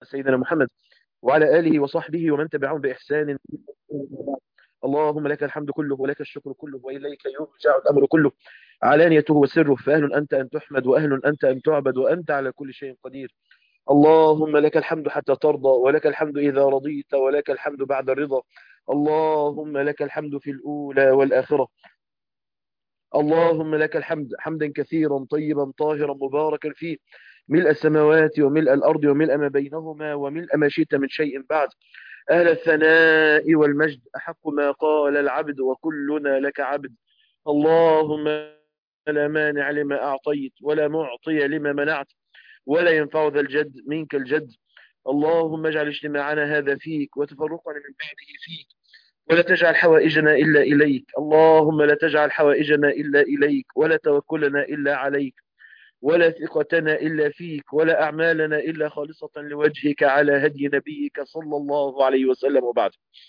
سيدنا محمد وعلى آله وصحبه ومن تبعهم بإحسان اللهم لك الحمد كله ولك الشكر كله وإليك يرجع الأمر كله علانيته وسره فأهل أنت أن تحمد وأهل أنت أن تعبد وأنت على كل شيء قدير اللهم لك الحمد حتى ترضى ولك الحمد إذا رضيت ولك الحمد بعد الرضا اللهم لك الحمد في الأولى والآخرة اللهم لك الحمد حمدا كثيرا طيبا طاهرا مباركا فيه ملء السماوات وملء الأرض وملء ما بينهما وملء ما شئت من شيء بعد أهل الثناء والمجد أحق ما قال العبد وكلنا لك عبد اللهم لا مانع لما أعطيت ولا معطي لما منعت ولا ينفع ذا الجد منك الجد اللهم اجعل اجتماعنا هذا فيك وتفرقنا من بعده فيك ولا تجعل حوائجنا إلا إليك اللهم لا تجعل حوائجنا إلا إليك ولا توكلنا إلا عليك ولا ثقتنا إلا فيك ولا أعمالنا إلا خالصة لوجهك على هدي نبيك صلى الله عليه وسلم وبعد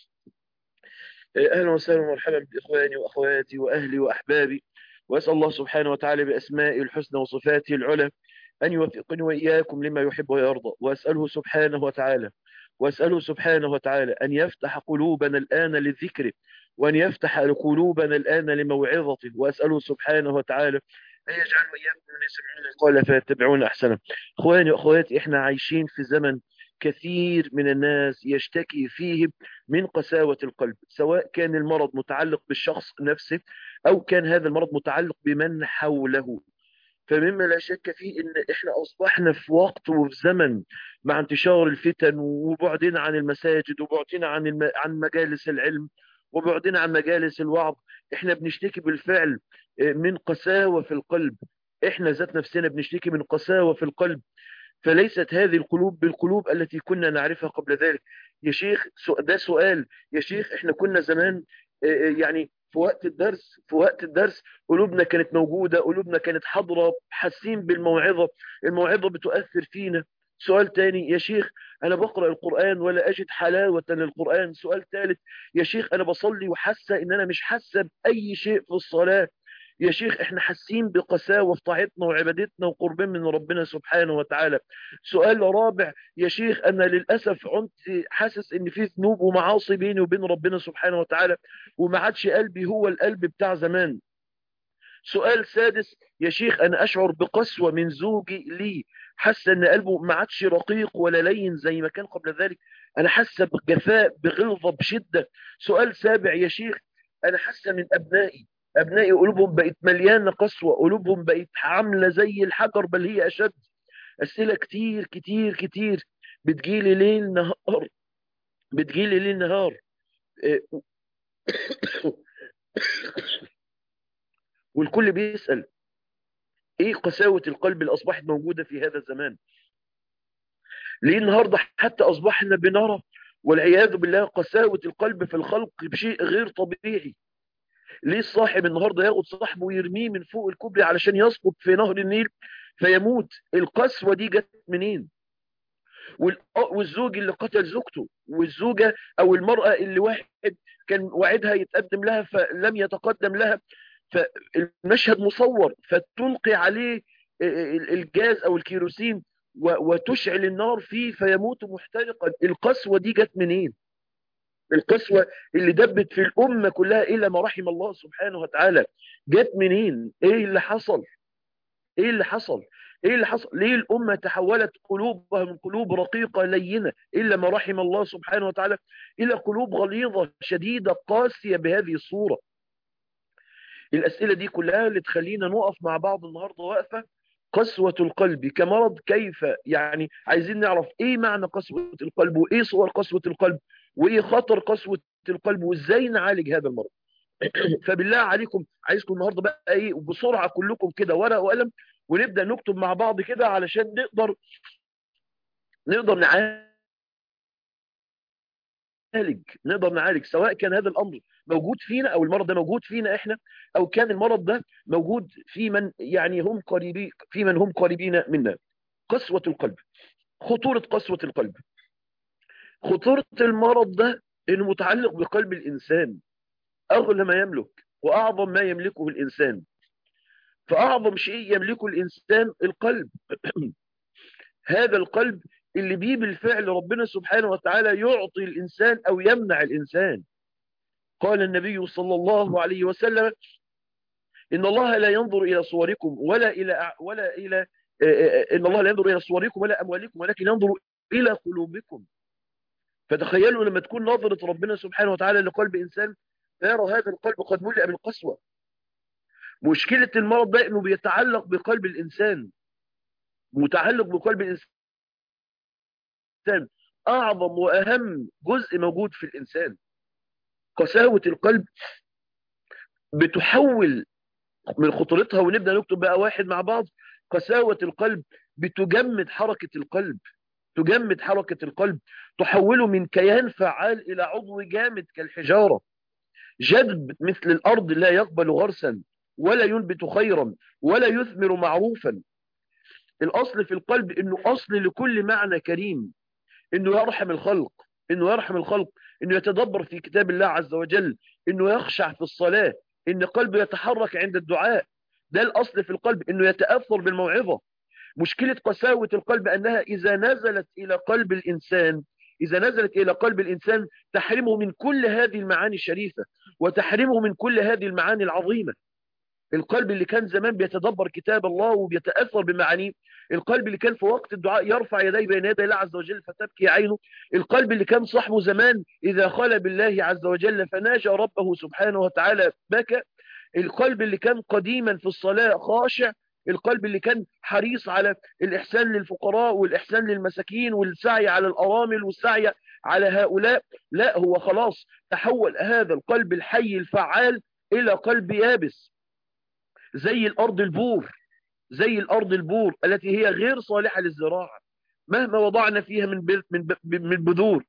أهلا وسهلا ومرحبا بإخواني وأخواتي وأهلي وأحبابي وأسأل الله سبحانه وتعالى بأسمائه الحسنى وصفاته العلى أن يوفقني وإياكم لما يحب ويرضى وأسأله سبحانه وتعالى وأسأله سبحانه وتعالى أن يفتح قلوبنا الآن للذكر وأن يفتح قلوبنا الآن لموعظته وأسأله سبحانه وتعالى أن يجعل وإياكم من يسمعون القول فيتبعون أحسنه إخواني وأخواتي إحنا عايشين في زمن كثير من الناس يشتكي فيه من قساوة القلب سواء كان المرض متعلق بالشخص نفسه أو كان هذا المرض متعلق بمن حوله فمما لا شك فيه ان احنا اصبحنا في وقت وفي زمن مع انتشار الفتن وبعدنا عن المساجد وبعدنا عن الم... عن مجالس العلم وبعدنا عن مجالس الوعظ احنا بنشتكي بالفعل من قساوة في القلب احنا ذات نفسنا بنشتكي من قساوة في القلب فليست هذه القلوب بالقلوب التي كنا نعرفها قبل ذلك يا شيخ ده سؤال يا شيخ احنا كنا زمان يعني في وقت الدرس في وقت الدرس قلوبنا كانت موجودة قلوبنا كانت حاضرة حاسين بالموعظة الموعظة بتؤثر فينا سؤال تاني يا شيخ أنا بقرأ القرآن ولا أجد حلاوة للقرآن سؤال ثالث يا شيخ أنا بصلي وحاسة إن أنا مش حاسة بأي شيء في الصلاة يا شيخ احنا حاسين بقساوة في طاعتنا وعبادتنا وقربين من ربنا سبحانه وتعالى سؤال رابع يا شيخ انا للأسف عنت حاسس ان في ذنوب ومعاصي بيني وبين ربنا سبحانه وتعالى وما عادش قلبي هو القلب بتاع زمان سؤال سادس يا شيخ انا اشعر بقسوة من زوجي لي حاسه ان قلبه ما عادش رقيق ولا لين زي ما كان قبل ذلك انا حاسه بجفاء بغلظه بشده سؤال سابع يا شيخ انا حاسه من ابنائي أبنائي قلوبهم بقت مليانة قسوة قلوبهم بقت عاملة زي الحجر بل هي أشد أسئلة كتير كتير كتير بتجيلي ليل نهار بتجيلي ليل نهار والكل بيسأل ايه قساوة القلب اللي اصبحت موجودة في هذا الزمان ليه النهاردة حتى اصبحنا بنرى والعياذ بالله قساوة القلب في الخلق بشيء غير طبيعي ليه الصاحب النهاردة ياخد صاحبه ويرميه من فوق الكوبري علشان يسقط في نهر النيل فيموت القسوة دي جت منين والزوج اللي قتل زوجته والزوجة او المرأة اللي واحد كان وعدها يتقدم لها فلم يتقدم لها فالمشهد مصور فتلقي عليه الجاز او الكيروسين وتشعل النار فيه فيموت محترقا القسوة دي جت منين القسوة اللي دبت في الأمة كلها إلا ما رحم الله سبحانه وتعالى جت منين إيه اللي حصل إيه اللي حصل إيه اللي حصل ليه الأمة تحولت قلوبها من قلوب رقيقة لينة إلا ما رحم الله سبحانه وتعالى إلى قلوب غليظة شديدة قاسية بهذه الصورة الأسئلة دي كلها اللي تخلينا نقف مع بعض النهاردة واقفة قسوة القلب كمرض كيف يعني عايزين نعرف ايه معنى قسوة القلب وايه صور قسوة القلب وايه خطر قسوة القلب وازاي نعالج هذا المرض فبالله عليكم عايزكم النهاردة بقى ايه بسرعة كلكم كده ورقة وقلم ونبدأ نكتب مع بعض كده علشان نقدر نقدر نعالج نعالج نقدر نعالج سواء كان هذا الامر موجود فينا او المرض ده موجود فينا احنا او كان المرض ده موجود في من يعني هم قريبين في من هم قريبين منا قسوة القلب خطورة قسوة القلب خطورة المرض ده انه متعلق بقلب الانسان اغلى ما يملك واعظم ما يملكه الانسان فاعظم شيء يملكه الانسان القلب هذا القلب اللي بيه بالفعل ربنا سبحانه وتعالى يعطي الإنسان أو يمنع الإنسان قال النبي صلى الله عليه وسلم إن الله لا ينظر إلى صوركم ولا إلى ولا إلى إن الله لا ينظر إلى صوركم ولا أموالكم ولكن ينظر إلى قلوبكم فتخيلوا لما تكون نظرة ربنا سبحانه وتعالى لقلب إنسان يرى هذا القلب قد ملئ بالقسوة مشكلة المرض ده إنه بيتعلق بقلب الإنسان متعلق بقلب الإنسان أعظم وأهم جزء موجود في الإنسان قساوة القلب بتحول من خطورتها ونبدأ نكتب بقى واحد مع بعض قساوة القلب بتجمد حركة القلب تجمد حركة القلب تحوله من كيان فعال إلى عضو جامد كالحجارة جذب مثل الأرض لا يقبل غرسا ولا ينبت خيرا ولا يثمر معروفا الأصل في القلب إنه أصل لكل معنى كريم إنه يرحم الخلق إنه يرحم الخلق إنه يتدبر في كتاب الله عز وجل إنه يخشع في الصلاة إن قلبه يتحرك عند الدعاء ده الأصل في القلب إنه يتأثر بالموعظة مشكلة قساوة القلب أنها إذا نزلت إلى قلب الإنسان إذا نزلت إلى قلب الإنسان تحرمه من كل هذه المعاني الشريفة وتحرمه من كل هذه المعاني العظيمة القلب اللي كان زمان بيتدبر كتاب الله وبيتأثر بمعانيه القلب اللي كان في وقت الدعاء يرفع يديه بين يدي الله عز وجل فتبكي عينه القلب اللي كان صاحبه زمان إذا خلى بالله عز وجل فناجى ربه سبحانه وتعالى بكى القلب اللي كان قديما في الصلاة خاشع القلب اللي كان حريص على الإحسان للفقراء والإحسان للمساكين والسعي على الأرامل والسعي على هؤلاء لا هو خلاص تحول هذا القلب الحي الفعال إلى قلب يابس زي الأرض البور زي الأرض البور التي هي غير صالحة للزراعة مهما وضعنا فيها من من من بذور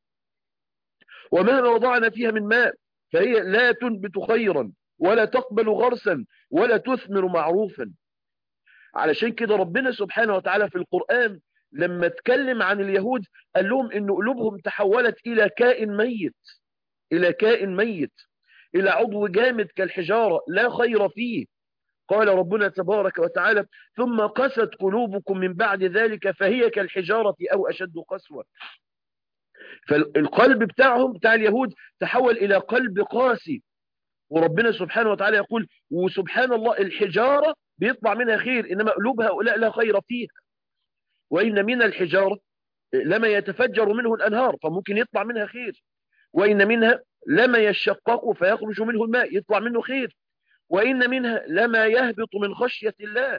ومهما وضعنا فيها من ماء فهي لا تنبت خيرا ولا تقبل غرسا ولا تثمر معروفا علشان كده ربنا سبحانه وتعالى في القرآن لما اتكلم عن اليهود قال لهم ان قلوبهم تحولت الى كائن ميت الى كائن ميت الى عضو جامد كالحجارة لا خير فيه قال ربنا تبارك وتعالى ثم قست قلوبكم من بعد ذلك فهي كالحجارة أو أشد قسوة فالقلب بتاعهم بتاع اليهود تحول إلى قلب قاسي وربنا سبحانه وتعالى يقول وسبحان الله الحجارة بيطلع منها خير إنما قلوب هؤلاء لا خير فيها وإن من الحجارة لما يتفجر منه الأنهار فممكن يطلع منها خير وإن منها لما يشقق فيخرج منه الماء يطلع منه خير وإن منها لما يهبط من خشية الله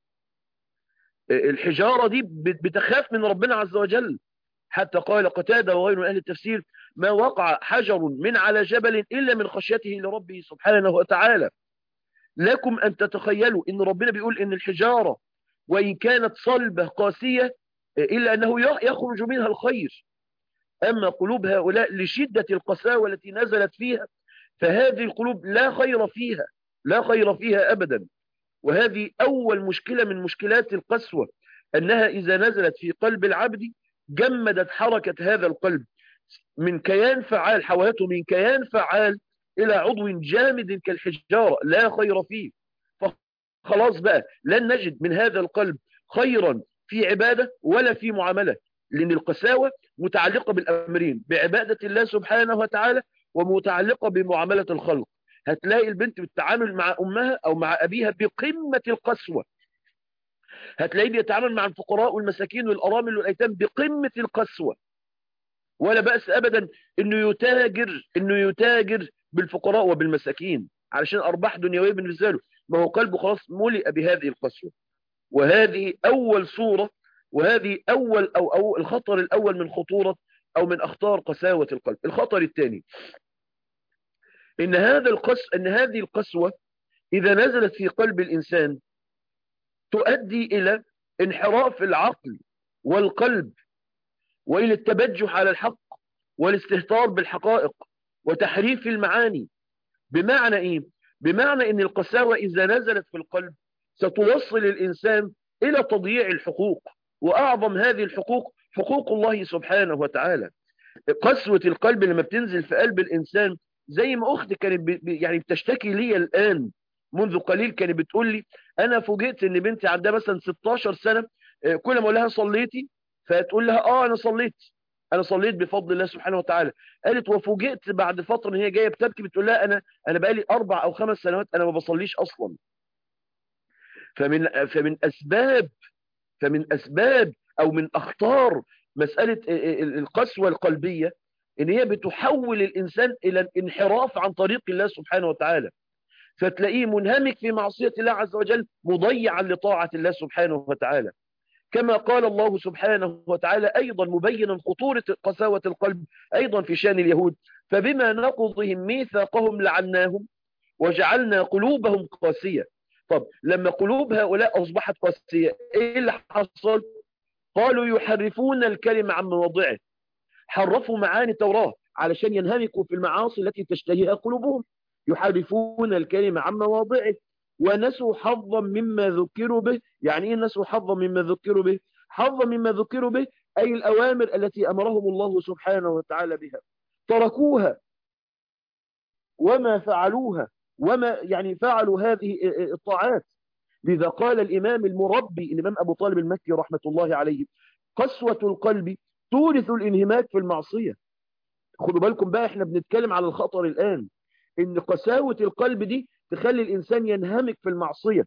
الحجارة دي بتخاف من ربنا عز وجل حتى قال قتادة وغير من أهل التفسير ما وقع حجر من على جبل إلا من خشيته لربه سبحانه وتعالى لكم أن تتخيلوا إن ربنا بيقول إن الحجارة وإن كانت صلبة قاسية إلا أنه يخرج منها الخير أما قلوب هؤلاء لشدة القساوة التي نزلت فيها فهذه القلوب لا خير فيها لا خير فيها أبدا وهذه أول مشكلة من مشكلات القسوة أنها إذا نزلت في قلب العبد جمدت حركة هذا القلب من كيان فعال حولته من كيان فعال إلى عضو جامد كالحجارة لا خير فيه فخلاص بقى لن نجد من هذا القلب خيرا في عبادة ولا في معاملة لأن القساوة متعلقة بالأمرين بعبادة الله سبحانه وتعالى ومتعلقة بمعاملة الخلق هتلاقي البنت بالتعامل مع أمها أو مع أبيها بقمة القسوة هتلاقيه بيتعامل مع الفقراء والمساكين والأرامل والأيتام بقمة القسوة ولا بأس أبدا إنه يتاجر إنه يتاجر بالفقراء وبالمساكين علشان أرباح دنيوية بالنسبة له ما هو قلبه خلاص ملئ بهذه القسوة وهذه أول صورة وهذه أول أو, أو الخطر الأول من خطورة أو من أخطار قساوة القلب الخطر الثاني إن هذا القس إن هذه القسوة إذا نزلت في قلب الإنسان تؤدي إلى انحراف العقل والقلب وإلى التبجح على الحق والاستهتار بالحقائق وتحريف المعاني بمعنى إيه؟ بمعنى إن القساوة إذا نزلت في القلب ستوصل الإنسان إلى تضييع الحقوق وأعظم هذه الحقوق حقوق الله سبحانه وتعالى قسوة القلب لما بتنزل في قلب الإنسان زي ما أختي كانت يعني بتشتكي لي الآن منذ قليل كانت بتقول لي أنا فوجئت إن بنتي عندها مثلا 16 سنة كل ما أقول لها صليتي فتقول لها اه انا صليت انا صليت بفضل الله سبحانه وتعالى قالت وفوجئت بعد فتره ان هي جايه بتبكي بتقول لها انا انا بقالي اربع او خمس سنوات انا ما بصليش اصلا فمن فمن اسباب فمن اسباب او من اخطار مساله القسوه القلبيه ان هي بتحول الانسان الى الانحراف عن طريق الله سبحانه وتعالى فتلاقيه منهمك في معصيه الله عز وجل مضيعا لطاعه الله سبحانه وتعالى كما قال الله سبحانه وتعالى أيضا مبينا خطورة قساوة القلب أيضا في شان اليهود فبما نقضهم ميثاقهم لعناهم وجعلنا قلوبهم قاسية طب لما قلوب هؤلاء أصبحت قاسية إيه اللي حصل قالوا يحرفون الكلمة عن مواضعه حرفوا معاني التوراة علشان ينهمكوا في المعاصي التي تشتهيها قلوبهم يحرفون الكلمة عن مواضعه ونسوا حظا مما ذكروا به يعني ايه نسوا حظا مما ذكروا به حظا مما ذكروا به أي الأوامر التي أمرهم الله سبحانه وتعالى بها تركوها وما فعلوها وما يعني فعلوا هذه الطاعات لذا قال الإمام المربي الإمام أبو طالب المكي رحمة الله عليه قسوة القلب تورث الانهماك في المعصية خدوا بالكم بقى احنا بنتكلم على الخطر الآن ان قساوة القلب دي تخلي الإنسان ينهمك في المعصية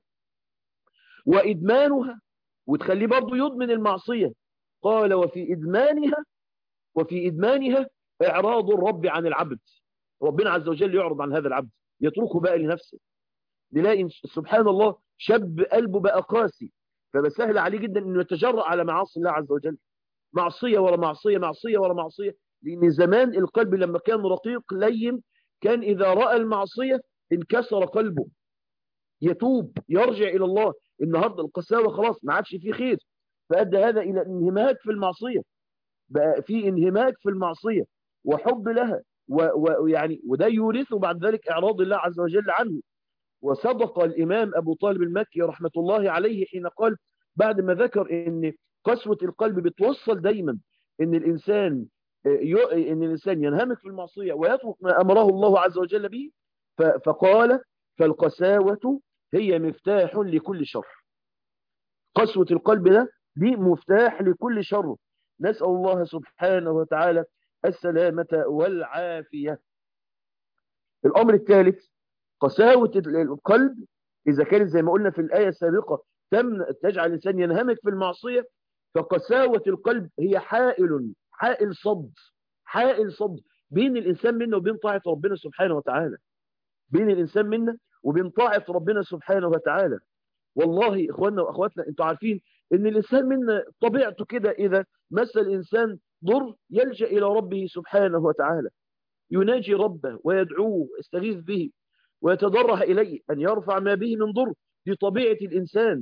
وإدمانها وتخليه برضه يدمن المعصية قال وفي إدمانها وفي إدمانها إعراض الرب عن العبد ربنا عز وجل يعرض عن هذا العبد يتركه بقى لنفسه نلاقي سبحان الله شاب قلبه بقى قاسي فبسهل عليه جدا انه يتجرأ على معاصي الله عز وجل معصية ورا معصية معصية ورا معصية لأن زمان القلب لما كان رقيق لين كان إذا رأى المعصية انكسر قلبه يتوب يرجع إلى الله النهاردة القساوة خلاص ما عادش فيه خير فأدى هذا إلى انهماك في المعصية بقى في انهماك في المعصية وحب لها ويعني وده يورثه بعد ذلك إعراض الله عز وجل عنه وصدق الإمام أبو طالب المكي رحمة الله عليه حين قال بعد ما ذكر أن قسوة القلب بتوصل دايما أن الإنسان ان الانسان ينهمك في المعصيه ويترك ما امره الله عز وجل به فقال فالقساوه هي مفتاح لكل شر قسوه القلب ده دي مفتاح لكل شر نسال الله سبحانه وتعالى السلامه والعافيه الامر الثالث قساوه القلب اذا كانت زي ما قلنا في الايه السابقه تجعل الانسان ينهمك في المعصيه فقساوه القلب هي حائل حائل صد حائل صد بين الإنسان منا وبين طاعة ربنا سبحانه وتعالى بين الإنسان منا وبين طاعة ربنا سبحانه وتعالى والله إخواننا وأخواتنا أنتوا عارفين أن الإنسان منا طبيعته كده إذا مس الإنسان ضر يلجأ إلى ربه سبحانه وتعالى يناجي ربه ويدعوه ويستغيث به ويتضرع إليه أن يرفع ما به من ضر دي طبيعة الإنسان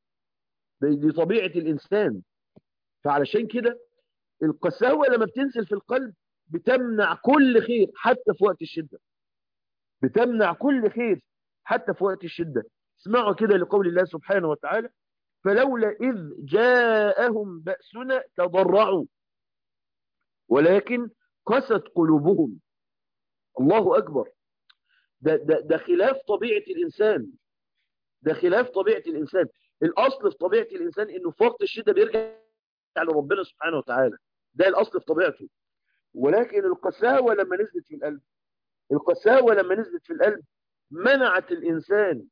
دي طبيعة الإنسان فعلشان كده القساوة لما بتنزل في القلب بتمنع كل خير حتى في وقت الشدة بتمنع كل خير حتى في وقت الشدة اسمعوا كده لقول الله سبحانه وتعالى فلولا إذ جاءهم بأسنا تضرعوا ولكن قست قلوبهم الله أكبر ده, ده, ده خلاف طبيعة الإنسان ده خلاف طبيعة الإنسان الأصل في طبيعة الإنسان إنه في وقت الشدة بيرجع لربنا سبحانه وتعالى ده الأصل في طبيعته ولكن القساوة لما نزلت في القلب القساوة لما نزلت في القلب منعت الإنسان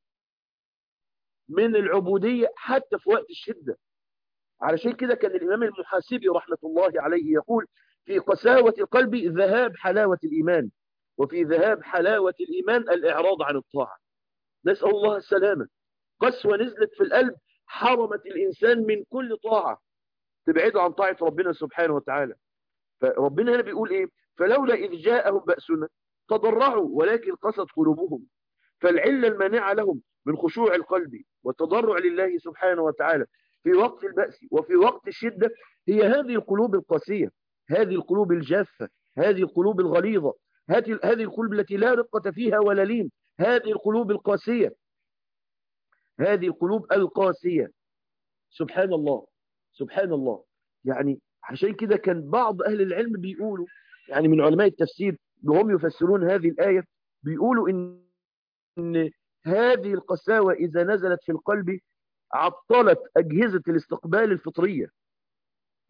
من العبودية حتى في وقت الشدة علشان كده كان الإمام المحاسبي رحمة الله عليه يقول في قساوة القلب ذهاب حلاوة الإيمان وفي ذهاب حلاوة الإيمان الإعراض عن الطاعة نسأل الله السلامة قسوة نزلت في القلب حرمت الإنسان من كل طاعة تبعده عن طاعة ربنا سبحانه وتعالى فربنا هنا بيقول ايه فلولا إذ جاءهم بأسنا تضرعوا ولكن قست قلوبهم فالعلة المانعة لهم من خشوع القلب والتضرع لله سبحانه وتعالى في وقت البأس وفي وقت الشدة هي هذه القلوب القاسية هذه القلوب الجافة هذه القلوب الغليظة هذه هذه القلوب التي لا رقة فيها ولا لين هذه القلوب القاسية هذه القلوب القاسية سبحان الله سبحان الله يعني عشان كده كان بعض أهل العلم بيقولوا يعني من علماء التفسير وهم يفسرون هذه الآية بيقولوا إن, إن هذه القساوة إذا نزلت في القلب عطلت أجهزة الاستقبال الفطرية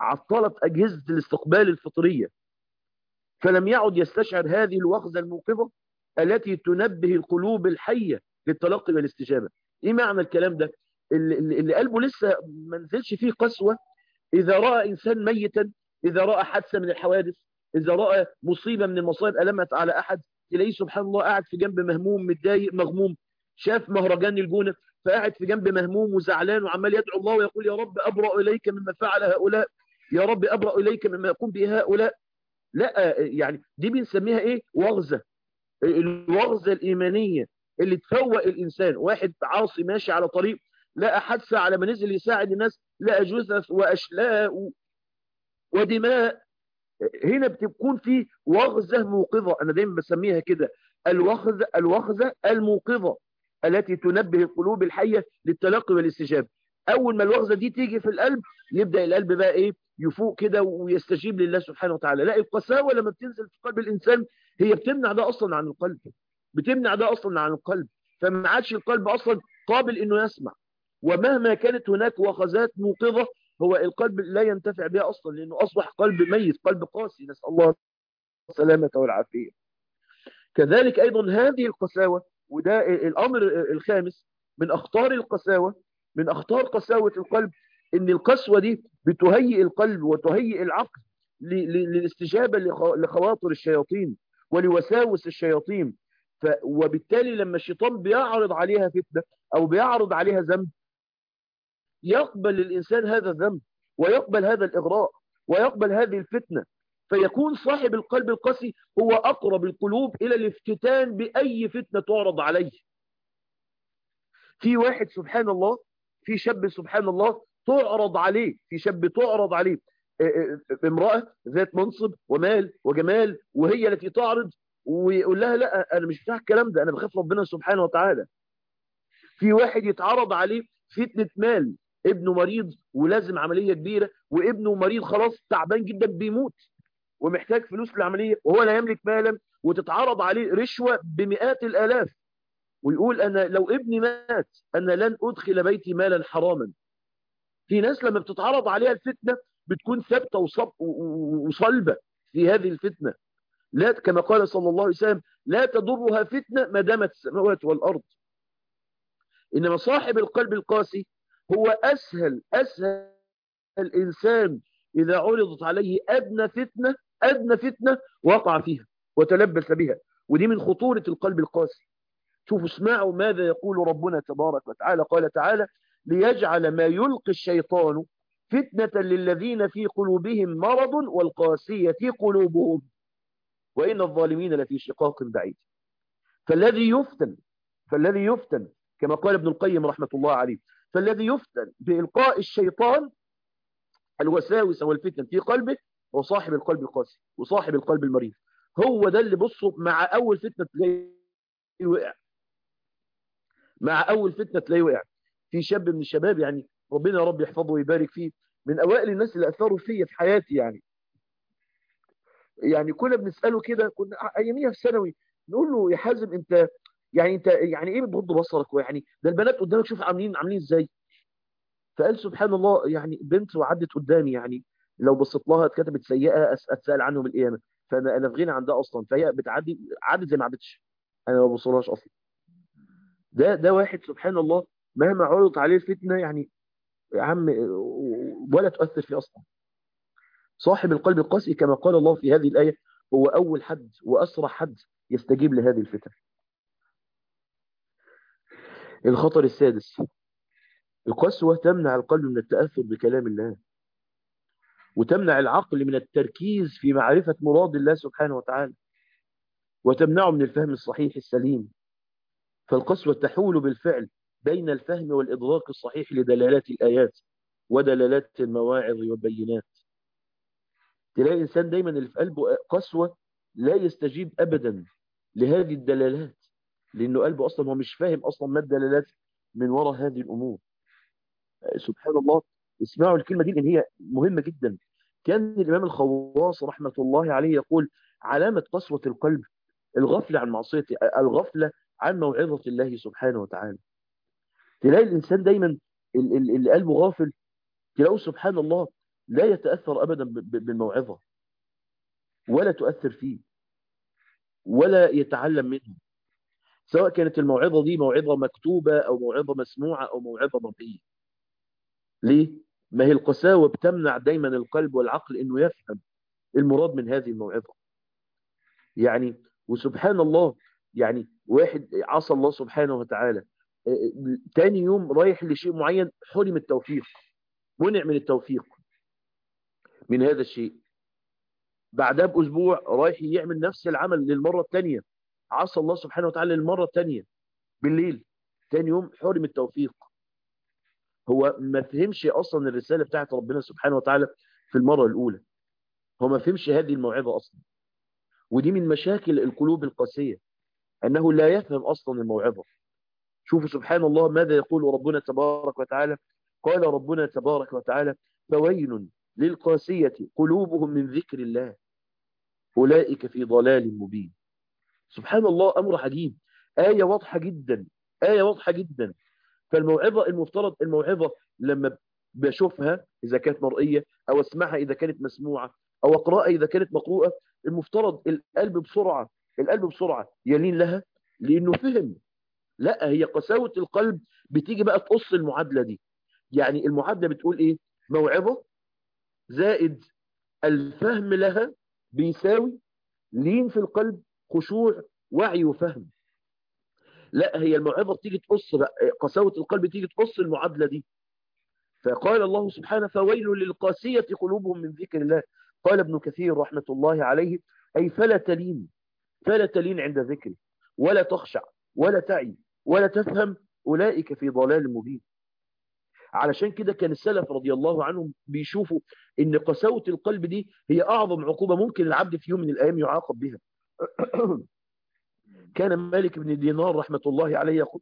عطلت أجهزة الاستقبال الفطرية فلم يعد يستشعر هذه الوخزة الموقظة التي تنبه القلوب الحية للتلقي والاستجابة ايه معنى الكلام ده اللي, اللي قلبه لسه ما نزلش فيه قسوة اذا رأى انسان ميتا اذا رأى حادثة من الحوادث اذا رأى مصيبة من المصائب ألمت على احد تلاقيه سبحان الله قاعد في جنب مهموم متضايق مغموم شاف مهرجان الجونة فقاعد في جنب مهموم وزعلان وعمال يدعو الله ويقول يا رب أبرأ إليك مما فعل هؤلاء يا رب أبرأ إليك مما يقوم به هؤلاء لا يعني دي بنسميها ايه وغزة الوغزة الإيمانية اللي تفوق الإنسان واحد عاصي ماشي على طريق لقى حادثة على ما نزل يساعد الناس لقى جثث وأشلاء ودماء هنا بتكون في وغزة موقظة أنا دايما بسميها كده الوغزة, الوغزة الموقظة التي تنبه القلوب الحية للتلقي والاستجابة أول ما الوغزة دي تيجي في القلب يبدأ القلب بقى إيه يفوق كده ويستجيب لله سبحانه وتعالى لا القساوة لما بتنزل في قلب الإنسان هي بتمنع ده أصلا عن القلب بتمنع ده أصلا عن القلب فما عادش القلب أصلا قابل إنه يسمع ومهما كانت هناك وخزات موقظة هو القلب لا ينتفع بها أصلا لأنه أصبح قلب ميت قلب قاسي نسأل الله السلامة والعافية كذلك أيضا هذه القساوة وده الأمر الخامس من أخطار القساوة من أخطار قساوة القلب إن القسوة دي بتهيئ القلب وتهيئ العقل للاستجابة لخواطر الشياطين ولوساوس الشياطين ف وبالتالي لما الشيطان بيعرض عليها فتنة أو بيعرض عليها ذنب يقبل الإنسان هذا الذنب ويقبل هذا الإغراء ويقبل هذه الفتنة فيكون صاحب القلب القاسي هو أقرب القلوب إلى الافتتان بأي فتنة تعرض عليه في واحد سبحان الله في شاب سبحان الله تعرض عليه في شاب تعرض عليه امرأة ذات منصب ومال وجمال وهي التي تعرض ويقول لها لا أنا مش بتاع الكلام ده أنا بخاف ربنا سبحانه وتعالى في واحد يتعرض عليه فتنة مال ابنه مريض ولازم عملية كبيرة وابنه مريض خلاص تعبان جدا بيموت ومحتاج فلوس للعملية وهو لا يملك مالا وتتعرض عليه رشوة بمئات الآلاف ويقول أنا لو ابني مات أنا لن أدخل بيتي مالا حراما في ناس لما بتتعرض عليها الفتنة بتكون ثابتة وصلبة في هذه الفتنة لا كما قال صلى الله عليه وسلم لا تضرها فتنة ما دامت السماوات والأرض إنما صاحب القلب القاسي هو أسهل أسهل الإنسان إذا عرضت عليه أدنى فتنة أدنى فتنة وقع فيها وتلبس بها ودي من خطورة القلب القاسي شوفوا اسمعوا ماذا يقول ربنا تبارك وتعالى قال تعالى ليجعل ما يلقي الشيطان فتنة للذين في قلوبهم مرض والقاسية قلوبهم وإن الظالمين لفي شقاق بعيد فالذي يفتن فالذي يفتن كما قال ابن القيم رحمة الله عليه فالذي يفتن بإلقاء الشيطان الوساوس والفتن في قلبه هو صاحب القلب القاسي وصاحب القلب المريض هو ده اللي بصوا مع أول فتنة تلاقيه وقع مع أول فتنة تلاقيه وقع في شاب من الشباب يعني ربنا يا رب يحفظه ويبارك فيه من أوائل الناس اللي أثروا فيا في حياتي يعني يعني كنا بنسأله كده كنا أياميها في ثانوي نقول له يا حازم أنت يعني أنت يعني إيه بتغض بصرك ويعني ده البنات قدامك شوف عاملين عاملين إزاي فقال سبحان الله يعني بنت وعدت قدامي يعني لو بصيت لها اتكتبت سيئة أتسأل عنهم القيامة فأنا أنا في غنى عن ده أصلا فهي بتعدي عدت زي ما عدتش أنا ما ببصلهاش أصلا ده ده واحد سبحان الله مهما عرضت عليه الفتنة يعني يا عم ولا تؤثر فيه أصلا صاحب القلب القاسي كما قال الله في هذه الآية هو أول حد وأسرع حد يستجيب لهذه الفتن الخطر السادس القسوة تمنع القلب من التأثر بكلام الله وتمنع العقل من التركيز في معرفة مراد الله سبحانه وتعالى وتمنعه من الفهم الصحيح السليم فالقسوة تحول بالفعل بين الفهم والإدراك الصحيح لدلالات الآيات ودلالات المواعظ والبينات تلاقي الإنسان دايما اللي في قلبه قسوة لا يستجيب أبدا لهذه الدلالات لأنه قلبه أصلا هو مش فاهم أصلا ما الدلالات من وراء هذه الأمور سبحان الله اسمعوا الكلمة دي لأن هي مهمة جدا كان الإمام الخواص رحمة الله عليه يقول علامة قسوة القلب الغفلة عن معصية الغفلة عن موعظة الله سبحانه وتعالى تلاقي الإنسان دايما اللي قلبه غافل تلاقوا سبحان الله لا يتأثر أبدا بالموعظة ولا تؤثر فيه ولا يتعلم منه سواء كانت الموعظة دي موعظة مكتوبة أو موعظة مسموعة أو موعظة مرئية ليه؟ ما هي القساوة بتمنع دايما القلب والعقل إنه يفهم المراد من هذه الموعظة يعني وسبحان الله يعني واحد عصى الله سبحانه وتعالى تاني يوم رايح لشيء معين حرم التوفيق منع من التوفيق من هذا الشيء بعدها بأسبوع رايح يعمل نفس العمل للمرة الثانية عصى الله سبحانه وتعالى للمرة الثانية بالليل تاني يوم حرم التوفيق هو ما فهمش أصلا الرسالة بتاعت ربنا سبحانه وتعالى في المرة الأولى هو ما فهمش هذه الموعظة أصلا ودي من مشاكل القلوب القاسية أنه لا يفهم أصلا الموعظة شوفوا سبحان الله ماذا يقول ربنا تبارك وتعالى قال ربنا تبارك وتعالى فويل للقاسية قلوبهم من ذكر الله أولئك في ضلال مبين سبحان الله أمر عجيب آية واضحة جدا آية واضحة جدا فالموعظة المفترض الموعظة لما بشوفها إذا كانت مرئية أو اسمعها إذا كانت مسموعة أو أقرأها إذا كانت مقروءة المفترض القلب بسرعة القلب بسرعة يلين لها لأنه فهم لا هي قساوة القلب بتيجي بقى تقص المعادلة دي يعني المعادلة بتقول إيه موعظة زائد الفهم لها بيساوي لين في القلب خشوع وعي وفهم لا هي الموعظة بتيجي تقص بقى قساوة القلب تيجي تقص المعادلة دي فقال الله سبحانه فويل للقاسية قلوبهم من ذكر الله قال ابن كثير رحمة الله عليه أي فلا تلين فلا تلين عند ذكره ولا تخشع ولا تعي ولا تفهم أولئك في ضلال مبين علشان كده كان السلف رضي الله عنهم بيشوفوا ان قساوة القلب دي هي اعظم عقوبة ممكن العبد في يوم من الايام يعاقب بها كان مالك بن دينار رحمة الله عليه يقول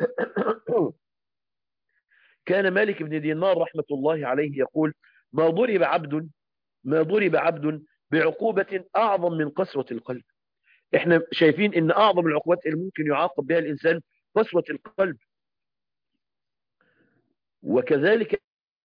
كان مالك بن دينار رحمة الله عليه يقول ما ضرب عبد ما ضرب عبد بعقوبة أعظم من قسوة القلب احنا شايفين ان أعظم العقوبات اللي ممكن يعاقب بها الإنسان قسوة القلب وكذلك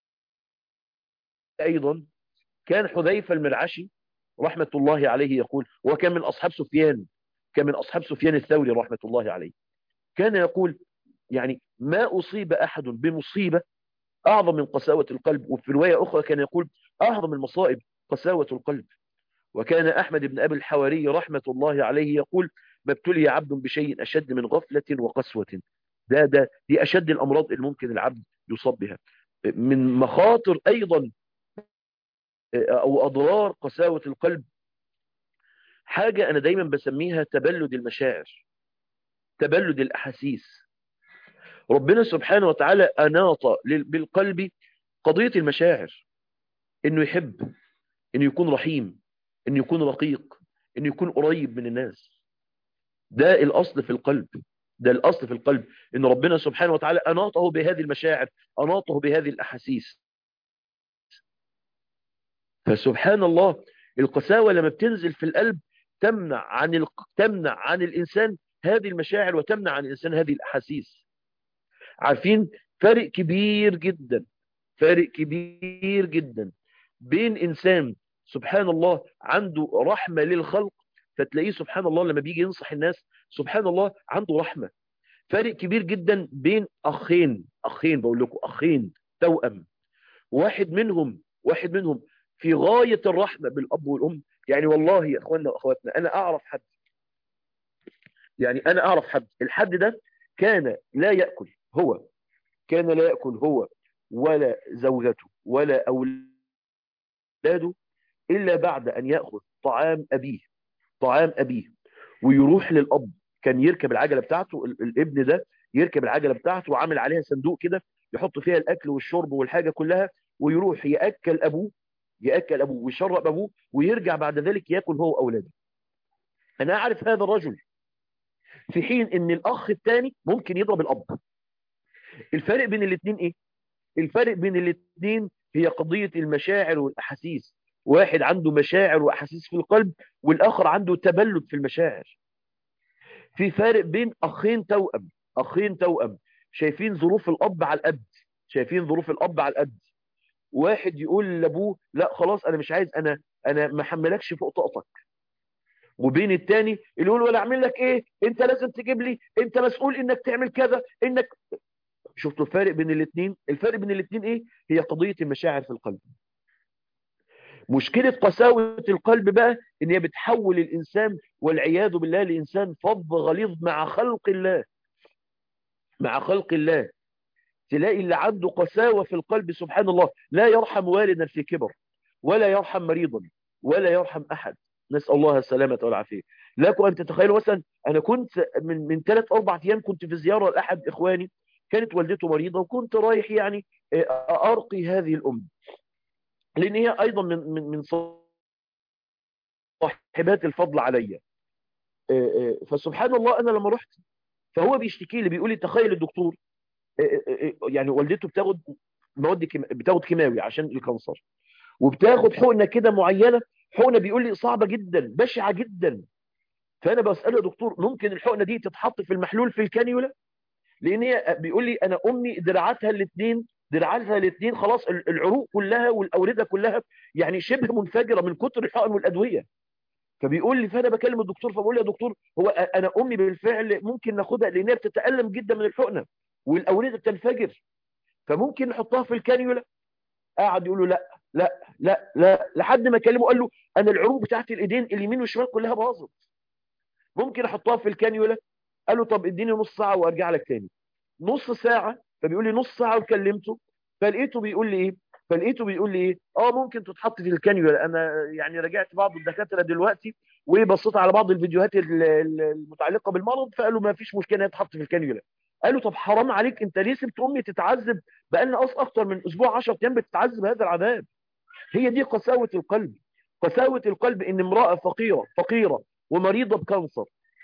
أيضا كان حذيفة المرعشي رحمة الله عليه يقول وكان من أصحاب سفيان كان من أصحاب سفيان الثوري رحمة الله عليه كان يقول يعني ما أصيب أحد بمصيبة أعظم من قساوة القلب وفي رواية أخرى كان يقول أعظم المصائب قساوة القلب وكان أحمد بن أبي الحواري رحمة الله عليه يقول ما ابتلي عبد بشيء أشد من غفلة وقسوة ده ده دي أشد الأمراض اللي ممكن العبد يصاب بها من مخاطر أيضا أو أضرار قساوة القلب حاجة أنا دايما بسميها تبلد المشاعر تبلد الأحاسيس ربنا سبحانه وتعالى أناط بالقلب قضية المشاعر إنه يحب إنه يكون رحيم إنه يكون رقيق إنه يكون قريب من الناس ده الأصل في القلب ده الأصل في القلب إن ربنا سبحانه وتعالى أناطه بهذه المشاعر أناطه بهذه الأحاسيس فسبحان الله القساوة لما بتنزل في القلب تمنع عن ال... تمنع عن الإنسان هذه المشاعر وتمنع عن الإنسان هذه الأحاسيس عارفين فرق كبير جدا فرق كبير جدا بين إنسان سبحان الله عنده رحمة للخلق فتلاقيه سبحان الله لما بيجي ينصح الناس سبحان الله عنده رحمة فرق كبير جدا بين أخين أخين بقول لكم أخين توأم واحد منهم واحد منهم في غاية الرحمة بالأب والأم يعني والله يا أخواننا وأخواتنا أنا أعرف حد يعني أنا أعرف حد الحد ده كان لا يأكل هو كان لا يأكل هو ولا زوجته ولا أولاده إلا بعد أن يأخذ طعام أبيه طعام أبيه ويروح للأب كان يركب العجلة بتاعته الابن ده يركب العجلة بتاعته وعامل عليها صندوق كده يحط فيها الأكل والشرب والحاجة كلها ويروح يأكل أبوه يأكل أبوه ويشرب أبوه ويرجع بعد ذلك يأكل هو وأولاده أنا أعرف هذا الرجل في حين أن الأخ الثاني ممكن يضرب الأب الفرق بين الاثنين إيه؟ الفرق بين الاثنين هي قضية المشاعر والأحاسيس واحد عنده مشاعر وأحاسيس في القلب والآخر عنده تبلد في المشاعر في فارق بين أخين توأم أخين توأم شايفين ظروف الأب على الأب شايفين ظروف الأب على الأب واحد يقول لابوه لا خلاص انا مش عايز انا انا ما حملكش فوق طاقتك وبين التاني اللي يقول ولا اعمل لك ايه انت لازم تجيب لي انت مسؤول انك تعمل كذا انك شفتوا الفارق بين الاثنين الفرق بين الاثنين ايه هي قضية المشاعر في القلب مشكلة قساوة القلب بقى ان هي بتحول الانسان والعياذ بالله لانسان فظ غليظ مع خلق الله مع خلق الله تلاقي اللي عنده قساوة في القلب سبحان الله لا يرحم والدا في كبر ولا يرحم مريضا ولا يرحم احد نسأل الله السلامة والعافية لكم أن تتخيلوا مثلا أنا كنت من من ثلاث أربع أيام كنت في زيارة لأحد إخواني كانت والدته مريضة وكنت رايح يعني أرقي هذه الأم لأن هي أيضا من من من صاحبات الفضل عليا فسبحان الله أنا لما رحت فهو بيشتكي لي بيقول لي تخيل الدكتور يعني والدته بتاخد مواد بتاخد كيماوي عشان الكانسر وبتاخد حقنه كده معينه حقنه بيقول لي صعبه جدا بشعه جدا فانا بساله يا دكتور ممكن الحقنه دي تتحط في المحلول في الكانيولا لان هي بيقول لي انا امي دراعاتها الاثنين دراعاتها الاثنين خلاص العروق كلها والاورده كلها يعني شبه منفجره من كتر الحقن والادويه فبيقول لي فانا بكلم الدكتور فبقول له يا دكتور هو انا امي بالفعل ممكن ناخدها لانها بتتالم جدا من الحقنه والاورده بتنفجر فممكن نحطها في الكانيولا قاعد يقول له لا لا لا لا لحد ما كلمه قال له انا العروق بتاعت الايدين اليمين والشمال كلها باظت ممكن احطها في الكانيولا قال له طب اديني نص ساعه وارجع لك تاني نص ساعه فبيقول لي نص ساعه وكلمته فلقيته بيقول لي ايه فلقيته بيقول لي ايه اه ممكن تتحط في الكانيولا انا يعني راجعت بعض الدكاتره دلوقتي وبصيت على بعض الفيديوهات المتعلقه بالمرض فقالوا ما فيش مشكله تتحط في الكانيولا قالوا طب حرام عليك انت ليه سبت امي تتعذب بقالنا اصلا اكتر من اسبوع 10 ايام بتتعذب هذا العذاب هي دي قساوه القلب قساوه القلب ان امراه فقيره فقيره ومريضه بكانسر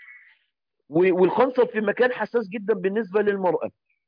والكانسر في مكان حساس جدا بالنسبه للمراه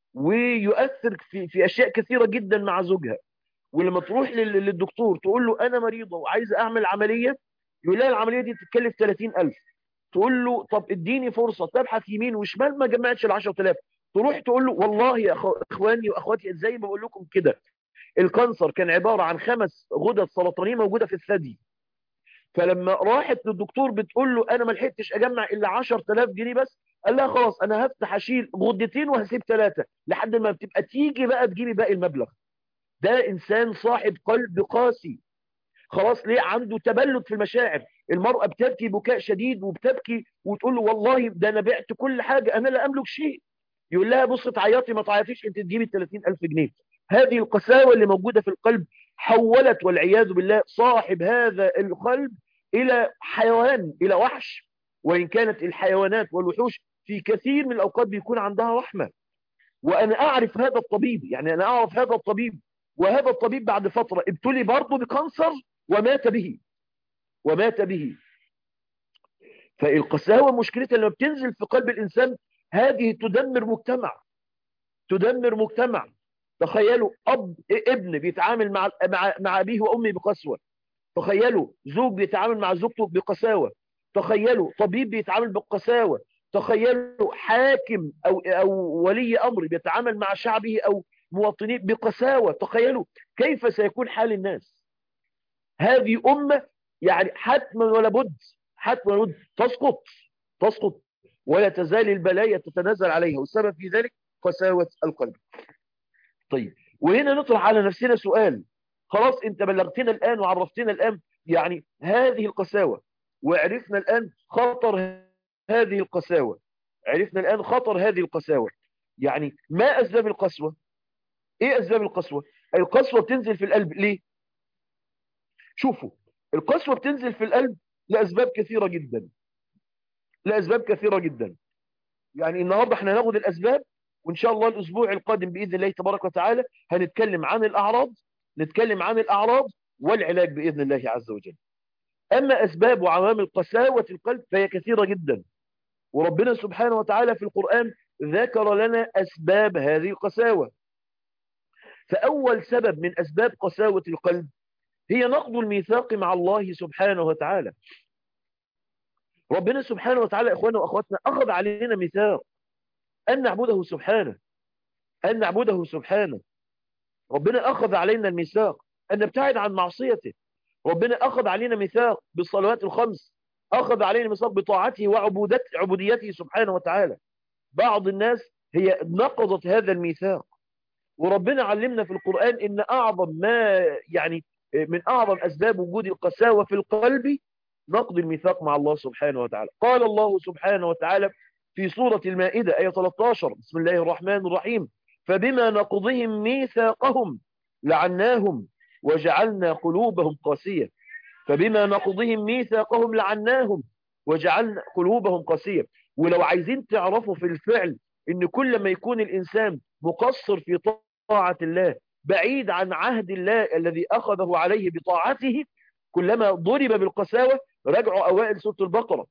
ويؤثر في في اشياء كثيره جدا مع زوجها ولما تروح للدكتور تقول له انا مريضه وعايزه اعمل عمليه يقول لها العمليه دي تتكلف 30000 تقول له طب اديني فرصه تبحث يمين وشمال ما جمعتش ال 10000 تروح تقول له والله يا اخواني واخواتي زي ما بقول لكم كده الكانسر كان عباره عن خمس غدد سرطانيه موجوده في الثدي فلما راحت للدكتور بتقول له انا ما لحقتش اجمع الا 10000 جنيه بس قال لها خلاص انا هفتح اشيل غدتين وهسيب ثلاثه لحد ما بتبقى تيجي بقى تجيبي باقي المبلغ ده انسان صاحب قلب قاسي خلاص ليه عنده تبلد في المشاعر المرأة بتبكي بكاء شديد وبتبكي وتقول له والله ده انا بعت كل حاجة انا لا املك شيء يقول لها بص تعيطي ما تعيطيش انت تجيبي 30000 جنيه هذه القساوة اللي موجودة في القلب حولت والعياذ بالله صاحب هذا القلب الى حيوان الى وحش وان كانت الحيوانات والوحوش في كثير من الاوقات بيكون عندها رحمة وانا اعرف هذا الطبيب يعني انا اعرف هذا الطبيب وهذا الطبيب بعد فترة ابتلي برضه بكانسر ومات به ومات به فالقساوة مشكلتها لما بتنزل في قلب الإنسان هذه تدمر مجتمع تدمر مجتمع تخيلوا أب ابن بيتعامل مع مع مع أبيه وأمه بقسوة تخيلوا زوج بيتعامل مع زوجته بقساوة تخيلوا طبيب بيتعامل بقساوة تخيلوا حاكم أو أو ولي أمر بيتعامل مع شعبه أو مواطنين بقساوة تخيلوا كيف سيكون حال الناس هذه أمة يعني حتما ولا بد حتما ولا بد تسقط تسقط ولا تزال البلايا تتنازل عليها والسبب في ذلك قساوة القلب طيب وهنا نطرح على نفسنا سؤال خلاص انت بلغتنا الآن وعرفتنا الآن يعني هذه القساوة وعرفنا الآن خطر هذه القساوة عرفنا الآن خطر هذه القساوة يعني ما أسباب القسوة ايه أسباب القسوة القسوة بتنزل في القلب ليه شوفوا القسوة بتنزل في القلب لأسباب كثيرة جدا لأسباب كثيرة جدا يعني النهاردة احنا هناخد الأسباب وإن شاء الله الأسبوع القادم بإذن الله تبارك وتعالى هنتكلم عن الأعراض نتكلم عن الأعراض والعلاج بإذن الله عز وجل أما أسباب وعوامل قساوة القلب فهي كثيرة جدا وربنا سبحانه وتعالى في القرآن ذكر لنا أسباب هذه القساوة فأول سبب من أسباب قساوة القلب هي نقض الميثاق مع الله سبحانه وتعالى ربنا سبحانه وتعالى إخواننا وأخواتنا أخذ علينا ميثاق أن نعبده سبحانه أن نعبده سبحانه ربنا أخذ علينا الميثاق أن نبتعد عن معصيته ربنا أخذ علينا ميثاق بالصلوات الخمس أخذ علينا ميثاق بطاعته وعبوديته سبحانه وتعالى بعض الناس هي نقضت هذا الميثاق وربنا علمنا في القرآن إن أعظم ما يعني من أعظم أسباب وجود القساوة في القلب نقض الميثاق مع الله سبحانه وتعالى قال الله سبحانه وتعالى في سورة المائدة آية 13 بسم الله الرحمن الرحيم فبما نقضهم ميثاقهم لعناهم وجعلنا قلوبهم قاسية فبما نقضهم ميثاقهم لعناهم وجعلنا قلوبهم قاسية ولو عايزين تعرفوا في الفعل ان كل ما يكون الانسان مقصر في طاعة الله بعيد عن عهد الله الذي اخذه عليه بطاعته كلما ضرب بالقساوة رجعوا اوائل سورة البقرة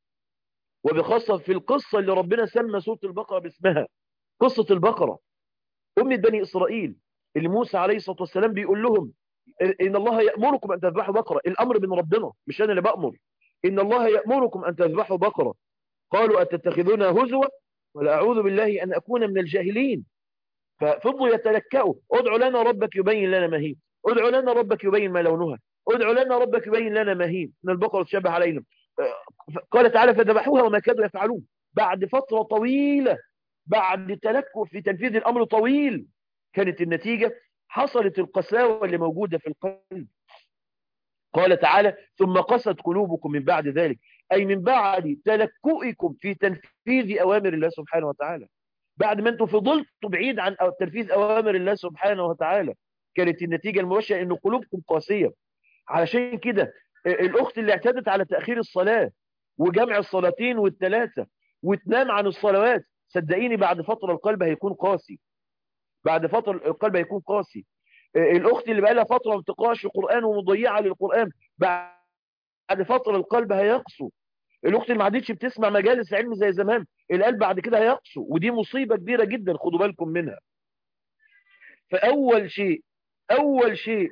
وبخاصة في القصة اللي ربنا سمى سورة البقرة باسمها قصة البقرة أم بني إسرائيل اللي موسى عليه الصلاة والسلام بيقول لهم إن الله يأمركم أن تذبحوا بقرة الأمر من ربنا مش أنا اللي بأمر إن الله يأمركم أن تذبحوا بقرة قالوا أتتخذونا هزوا ولا أعوذ بالله أن أكون من الجاهلين ففضلوا يتلكأوا ادعوا لنا ربك يبين لنا ما هي ادعوا لنا ربك يبين ما لونها ادعوا لنا ربك يبين لنا ما هي ان البقرة تشبه علينا قال تعالى فذبحوها وما كادوا يفعلون بعد فترة طويلة بعد تلكؤ في تنفيذ الأمر طويل كانت النتيجة حصلت القساوة اللي موجودة في القلب قال تعالى ثم قست قلوبكم من بعد ذلك أي من بعد تلكؤكم في تنفيذ أوامر الله سبحانه وتعالى بعد ما أنتم فضلتوا بعيد عن تنفيذ أوامر الله سبحانه وتعالى كانت النتيجة المباشرة أن قلوبكم قاسية علشان كده الأخت اللي اعتادت على تأخير الصلاة وجمع الصلاتين والثلاثة وتنام عن الصلوات صدقيني بعد فترة القلب هيكون قاسي بعد فترة القلب هيكون قاسي الأخت اللي بقى لها فترة ما بتقراش القرآن ومضيعة للقرآن بعد فترة القلب هيقسو الأخت اللي ما عادتش بتسمع مجالس علم زي زمان القلب بعد كده هيقسو ودي مصيبة كبيرة جدا خدوا بالكم منها فأول شيء أول شيء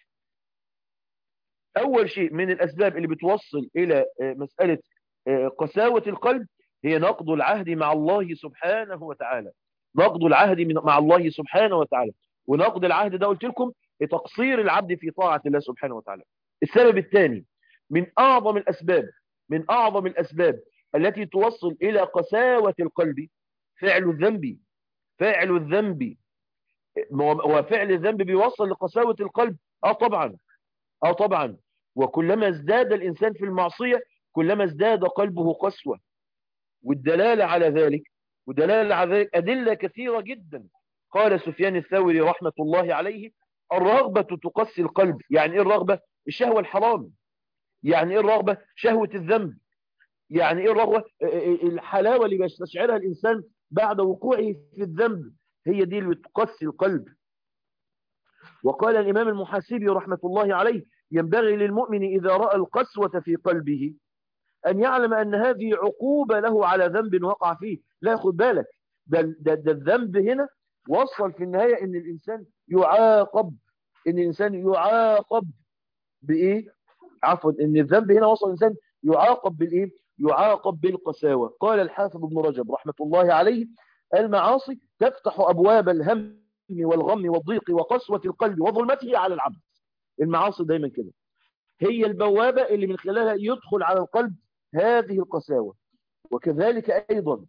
أول شيء من الأسباب اللي بتوصل إلى مسألة قساوة القلب هي نقض العهد مع الله سبحانه وتعالى نقض العهد مع الله سبحانه وتعالى ونقض العهد ده قلت لكم تقصير العبد في طاعة الله سبحانه وتعالى السبب الثاني من أعظم الأسباب من أعظم الأسباب التي توصل إلى قساوة القلب فعل الذنب فعل الذنب وفعل الذنب بيوصل لقساوة القلب اه طبعا اه طبعا وكلما ازداد الإنسان في المعصية كلما ازداد قلبه قسوة والدلالة على ذلك ودلالة على ذلك أدلة كثيرة جدا قال سفيان الثوري رحمة الله عليه الرغبة تقسي القلب يعني ايه الرغبة الشهوة الحرام يعني ايه الرغبة شهوة الذنب يعني ايه الرغبة الحلاوة اللي بيستشعرها الإنسان بعد وقوعه في الذنب هي دي اللي بتقسي القلب وقال الإمام المحاسبي رحمة الله عليه ينبغي للمؤمن إذا رأى القسوة في قلبه أن يعلم أن هذه عقوبة له على ذنب وقع فيه لا خد بالك ده, ده, ده الذنب هنا وصل في النهاية أن الإنسان يعاقب أن الإنسان يعاقب بإيه عفوا أن الذنب هنا وصل الإنسان يعاقب بالإيه يعاقب بالقساوة قال الحافظ ابن رجب رحمة الله عليه المعاصي تفتح أبواب الهم والغم والضيق وقسوة القلب وظلمته على العبد المعاصي دايما كده هي البوابة اللي من خلالها يدخل على القلب هذه القساوة وكذلك أيضا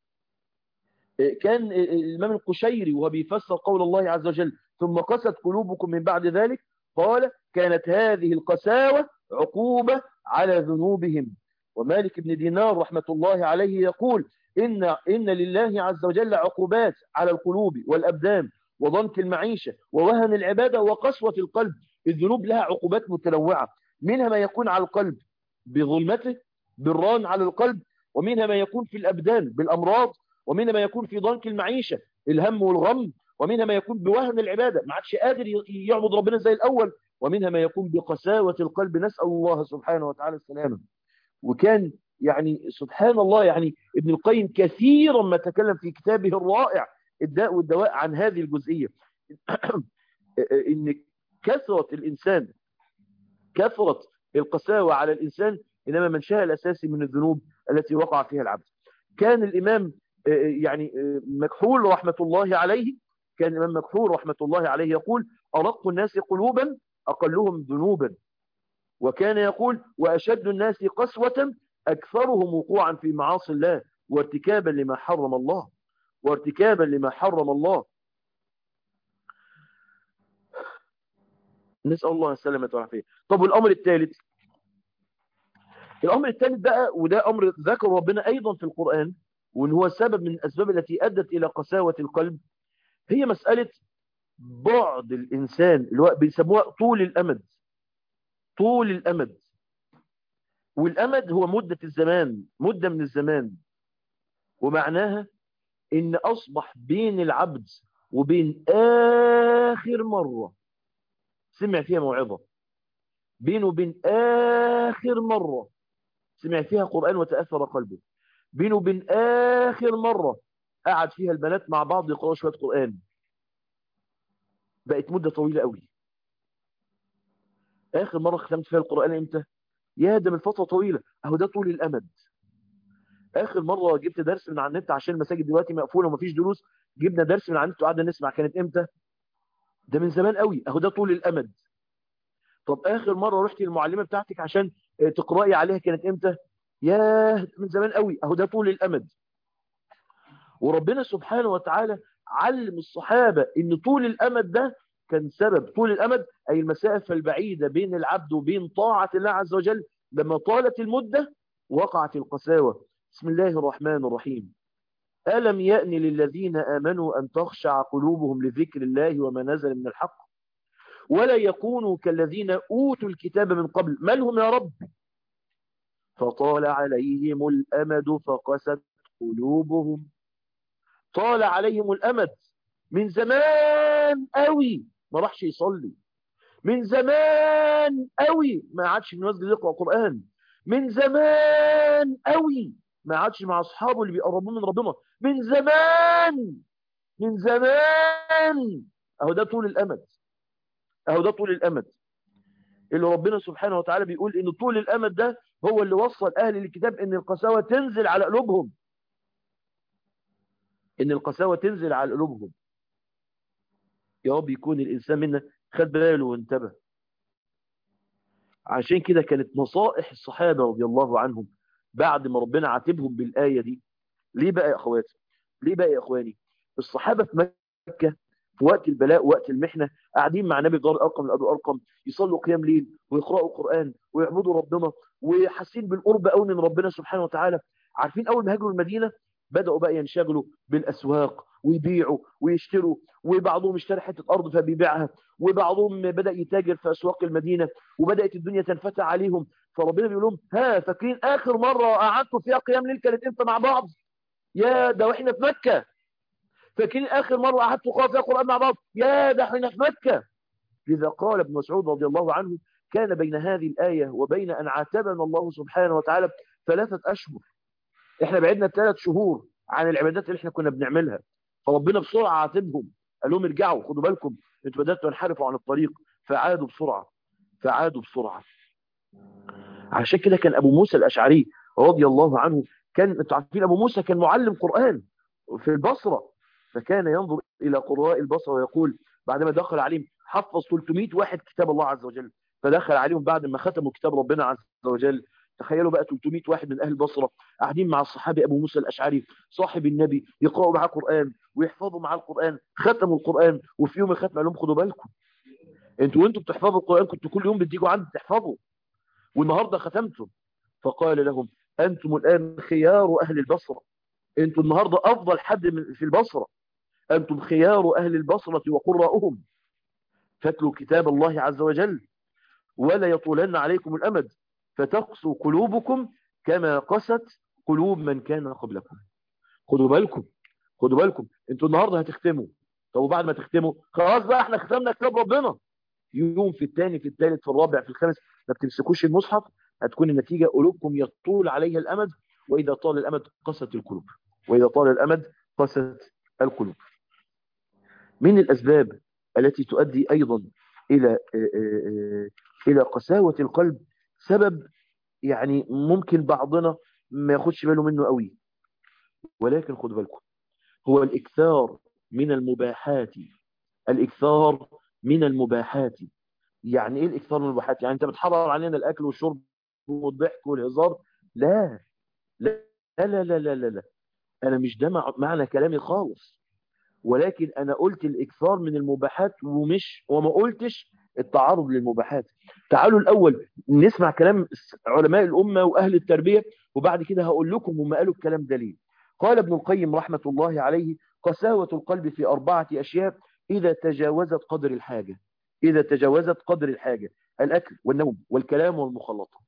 كان الإمام القشيري وهو بيفسر قول الله عز وجل ثم قست قلوبكم من بعد ذلك قال كانت هذه القساوة عقوبة على ذنوبهم ومالك بن دينار رحمة الله عليه يقول إن, إن لله عز وجل عقوبات على القلوب والأبدان وضنك المعيشة ووهن العبادة وقسوة القلب الذنوب لها عقوبات متنوعة منها ما يكون على القلب بظلمته بالران على القلب ومنها ما يكون في الأبدان بالأمراض ومنها ما يكون في ضنك المعيشة الهم والغم ومنها ما يكون بوهن العبادة ما عادش قادر يعبد ربنا زي الأول ومنها ما يكون بقساوة القلب نسأل الله سبحانه وتعالى السلامة وكان يعني سبحان الله يعني ابن القيم كثيرا ما تكلم في كتابه الرائع الداء والدواء عن هذه الجزئية ان كثرة الإنسان كثرة القساوة على الإنسان إنما منشأها الأساسي من الذنوب التي وقع فيها العبد كان الإمام يعني مكحول رحمة الله عليه كان الإمام مكحول رحمة الله عليه يقول أرق الناس قلوبا أقلهم ذنوبا وكان يقول وأشد الناس قسوة أكثرهم وقوعا في معاصي الله وارتكابا لما حرم الله وارتكابا لما حرم الله نسأل الله السلامة والعافية طب والأمر الثالث الأمر الثالث بقى وده أمر ذكر ربنا أيضا في القرآن وإن هو سبب من الأسباب التي أدت إلى قساوة القلب هي مسألة بعد الإنسان اللي هو بيسموها طول الأمد طول الأمد والأمد هو مدة الزمان مدة من الزمان ومعناها إن أصبح بين العبد وبين آخر مرة سمع فيها موعظة بينه وبين آخر مرة سمع فيها قرآن وتأثر قلبه بينه وبين آخر مرة قعد فيها البنات مع بعض يقرأوا شوية قرآن بقت مدة طويلة قوي آخر مرة ختمت فيها القرآن إمتى يا ده من فترة طويلة أهو ده طول الأمد آخر مرة جبت درس من على النت عشان المساجد دلوقتي مقفولة ومفيش دروس جبنا درس من على النت وقعدنا نسمع كانت إمتى ده من زمان قوي أهو ده طول الأمد طب آخر مرة رحتي المعلمة بتاعتك عشان تقرأي عليها كانت إمتى ياه من زمان قوي أهو ده طول الأمد وربنا سبحانه وتعالى علم الصحابة ان طول الامد ده كان سبب طول الامد اي المسافة البعيدة بين العبد وبين طاعة الله عز وجل لما طالت المدة وقعت القساوة بسم الله الرحمن الرحيم ألم يأن للذين آمنوا أن تخشع قلوبهم لذكر الله وما نزل من الحق ولا يكونوا كالذين أوتوا الكتاب من قبل من هم يا رب فطال عليهم الأمد فقست قلوبهم طال عليهم الأمد من زمان قوي ما راحش يصلي من زمان قوي ما عادش في المسجد يقرأ قرآن من زمان قوي ما عادش مع أصحابه اللي بيقربون من ربنا من زمان من زمان أهو ده طول الأمد أهو ده طول الأمد اللي ربنا سبحانه وتعالى بيقول إن طول الأمد ده هو اللي وصل أهل الكتاب إن القساوة تنزل على قلوبهم ان القساوة تنزل على قلوبهم يا رب يكون الانسان منا خد باله وانتبه عشان كده كانت نصائح الصحابة رضي الله عنهم بعد ما ربنا عاتبهم بالآية دي ليه بقى يا اخواتي ليه بقى يا اخواني الصحابة في مكة في وقت البلاء وقت المحنة قاعدين مع نبي دار الأرقم من أبو الأرقم يصلوا قيام ليل ويقرأوا قرآن ويعبدوا ربنا وحاسين بالقرب قوي من ربنا سبحانه وتعالى عارفين أول ما هاجروا المدينة بدأوا بقى ينشغلوا بالأسواق ويبيعوا ويشتروا وبعضهم اشترى حتة أرض فبيبيعها وبعضهم بدأ يتاجر في أسواق المدينة وبدأت الدنيا تنفتح عليهم فربنا بيقول لهم ها فاكرين آخر مرة قعدتوا فيها قيام ليل كانت امتى مع بعض يا ده واحنا في مكة فاكرين آخر مرة قعدتوا قرأ فيها قرآن مع بعض يا ده احنا في مكة لذا قال ابن مسعود رضي الله عنه كان بين هذه الآية وبين أن عاتبنا الله سبحانه وتعالى ثلاثة أشهر احنا بعدنا ثلاث شهور عن العبادات اللي احنا كنا بنعملها فربنا بسرعة عاتبهم قال لهم ارجعوا خدوا بالكم انتوا بدأتوا تنحرفوا عن الطريق فعادوا بسرعة فعادوا بسرعة عشان كده كان أبو موسى الأشعري رضي الله عنه كان انتوا عارفين أبو موسى كان معلم قرآن في البصرة فكان ينظر إلى قراء البصرة ويقول بعدما دخل عليهم حفظ 300 واحد كتاب الله عز وجل فدخل عليهم بعد ما ختموا كتاب ربنا عز وجل تخيلوا بقى 300 واحد من أهل البصرة قاعدين مع الصحابي أبو موسى الأشعري صاحب النبي يقرأوا معاه قرآن ويحفظوا معاه القرآن ختموا القرآن وفي يوم الختم قال لهم خدوا بالكم انتوا وانتوا بتحفظوا القرآن كنتوا كل يوم بتيجوا عندي تحفظوا والنهاردة ختمتم فقال لهم أنتم الآن خيار أهل البصرة انتوا النهاردة أفضل حد من في البصرة أنتم خيار أهل البصرة وقراؤهم فاتلوا كتاب الله عز وجل ولا يطولن عليكم الأمد فتقسو قلوبكم كما قست قلوب من كان قبلكم خدوا بالكم خدوا بالكم انتوا النهارده هتختموا طب وبعد ما تختموا خلاص بقى احنا ختمنا كتاب ربنا يوم في الثاني في الثالث في الرابع في الخامس ما بتمسكوش المصحف هتكون النتيجة قلوبكم يطول عليها الأمد وإذا طال الأمد قست القلوب وإذا طال الأمد قست القلوب من الأسباب التي تؤدي أيضا إلى إلى قساوة القلب سبب يعني ممكن بعضنا ما ياخدش باله منه قوي ولكن خدوا بالكم هو الإكثار من المباحات الإكثار من المباحات يعني ايه الاكثار من المباحات يعني انت بتحرم علينا الاكل والشرب والضحك والهزار لا لا لا لا لا لا, لا. انا مش ده معنى كلامي خالص ولكن انا قلت الاكثار من المباحات ومش وما قلتش التعرض للمباحات تعالوا الاول نسمع كلام علماء الامه واهل التربيه وبعد كده هقول لكم هم قالوا الكلام ده ليه قال ابن القيم رحمه الله عليه قساوه القلب في اربعه اشياء اذا تجاوزت قدر الحاجه اذا تجاوزت قدر الحاجه الاكل والنوم والكلام والمخلطه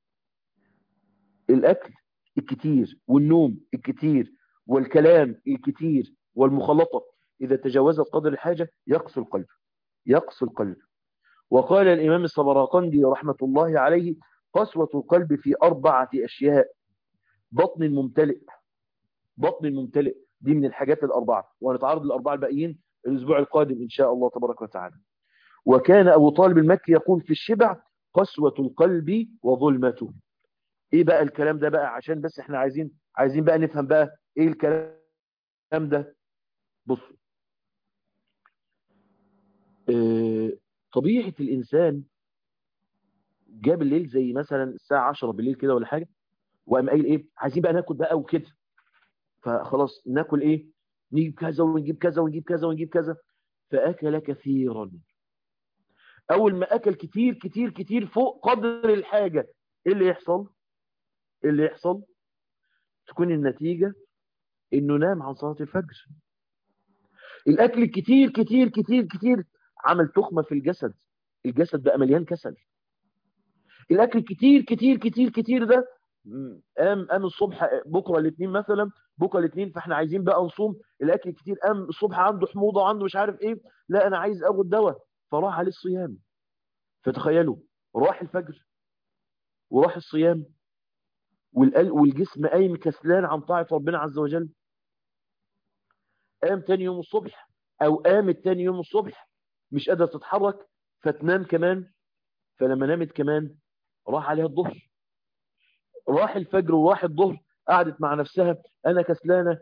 الاكل الكتير والنوم الكتير والكلام الكتير والمخلطه اذا تجاوزت قدر الحاجه يقسو القلب يقسو القلب وقال الإمام الصبراقندي رحمة الله عليه قسوة القلب في أربعة أشياء بطن ممتلئ بطن ممتلئ دي من الحاجات الأربعة ونتعرض للأربعة الباقيين الأسبوع القادم إن شاء الله تبارك وتعالى وكان أبو طالب المكي يقول في الشبع قسوة القلب وظلمته إيه بقى الكلام ده بقى عشان بس إحنا عايزين عايزين بقى نفهم بقى إيه الكلام ده بصوا إيه طبيعة الإنسان جاب الليل زي مثلا الساعة 10 بالليل كده ولا حاجة وقام قايل إيه عايزين بقى ناكل بقى وكده فخلاص ناكل إيه نجيب كذا ونجيب كذا ونجيب كذا ونجيب كذا فأكل كثيرا أول ما أكل كتير كتير كتير فوق قدر الحاجة إيه اللي يحصل إيه اللي يحصل تكون النتيجة إنه نام عن صلاة الفجر الأكل كتير كتير كتير كتير عمل تخمة في الجسد الجسد بقى مليان كسل الاكل كتير كتير كتير كتير ده قام قام الصبح بكره الاثنين مثلا بكره الاثنين فاحنا عايزين بقى نصوم الاكل كتير قام الصبح عنده حموضه وعنده مش عارف ايه لا انا عايز اخد دواء فراح عليه الصيام فتخيلوا راح الفجر وراح الصيام والجسم قايم كسلان عن طاعه ربنا عز وجل قام تاني يوم الصبح او قامت تاني يوم الصبح مش قادرة تتحرك فتنام كمان فلما نامت كمان راح عليها الظهر راح الفجر وراح الظهر قعدت مع نفسها أنا كسلانة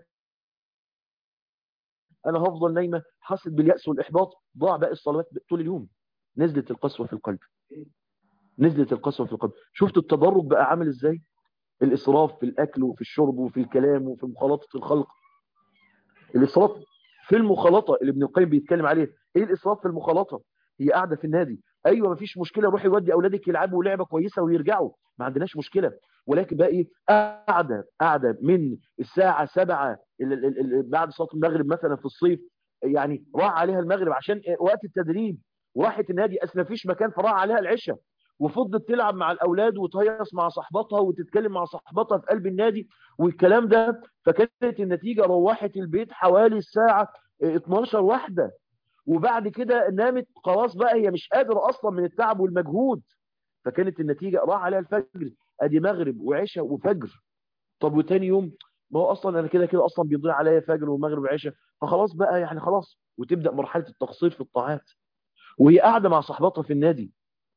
أنا هفضل نايمة حصلت باليأس والإحباط ضاع باقي الصلوات طول اليوم نزلت القسوة في القلب نزلت القسوة في القلب شفت التدرج بقى عامل إزاي الإسراف في الأكل وفي الشرب وفي الكلام وفي مخالطة الخلق الإسراف في المخالطة اللي ابن القيم بيتكلم عليه ايه الاسراف في المخالطه هي قاعده في النادي ايوه مفيش مشكله روحي ودي اولادك يلعبوا لعبه كويسه ويرجعوا ما عندناش مشكله ولكن بقى ايه قاعده قاعده من الساعه 7 بعد صلاه المغرب مثلا في الصيف يعني راح عليها المغرب عشان وقت التدريب وراحت النادي اصل مفيش مكان فراح عليها العشاء وفضلت تلعب مع الاولاد وتهيص مع صاحبتها وتتكلم مع صاحبتها في قلب النادي والكلام ده فكانت النتيجه روحت البيت حوالي الساعه 12 واحده وبعد كده نامت خلاص بقى هي مش قادرة أصلا من التعب والمجهود فكانت النتيجة راح عليها الفجر أدي مغرب وعشاء وفجر طب وتاني يوم ما هو أصلا أنا كده كده أصلا بيضيع عليا فجر ومغرب وعشاء فخلاص بقى يعني خلاص وتبدأ مرحلة التقصير في الطاعات وهي قاعدة مع صحباتها في النادي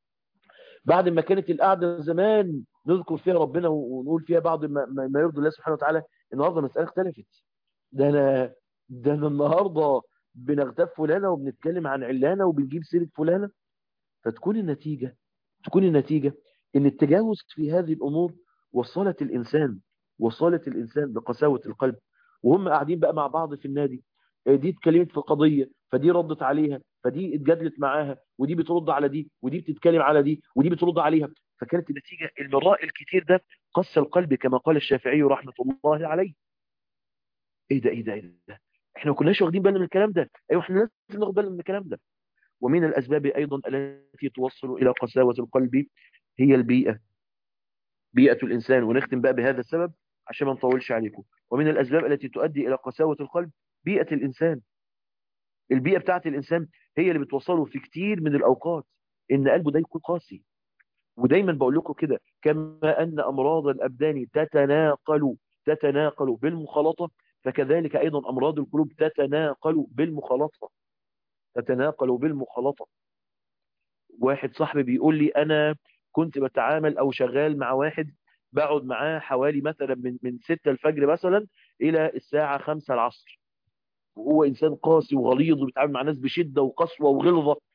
بعد ما كانت القعدة زمان نذكر فيها ربنا ونقول فيها بعض ما, ما يرضي الله سبحانه وتعالى النهارده المسألة اختلفت ده أنا ده أنا النهارده بنغتاب فلانة وبنتكلم عن علانة وبنجيب سيرة فلانة فتكون النتيجة تكون النتيجة ان التجاوز في هذه الامور وصلت الانسان وصلت الانسان بقساوة القلب وهم قاعدين بقى مع بعض في النادي دي اتكلمت في قضية فدي ردت عليها فدي اتجادلت معاها ودي بترد على دي ودي بتتكلم على دي ودي بترد عليها فكانت النتيجة المراء الكتير ده قسى القلب كما قال الشافعي رحمة الله عليه ايه ده ايه ده ايه ده احنا ما كناش واخدين بالنا من الكلام ده ايوه احنا لازم ناخد بالنا من الكلام ده ومن الاسباب ايضا التي توصل الى قساوه القلب هي البيئه بيئه الانسان ونختم بقى بهذا السبب عشان ما نطولش عليكم ومن الاسباب التي تؤدي الى قساوه القلب بيئه الانسان البيئه بتاعت الانسان هي اللي بتوصله في كتير من الاوقات ان قلبه ده يكون قاسي ودايما بقول لكم كده كما ان امراض الابدان تتناقل تتناقل بالمخالطه فكذلك أيضا أمراض القلوب تتناقل بالمخالطة تتناقل بالمخالطة واحد صاحبي بيقول لي أنا كنت بتعامل أو شغال مع واحد بقعد معاه حوالي مثلا من من 6 الفجر مثلا إلى الساعة 5 العصر وهو إنسان قاسي وغليظ وبيتعامل مع ناس بشدة وقسوة وغلظة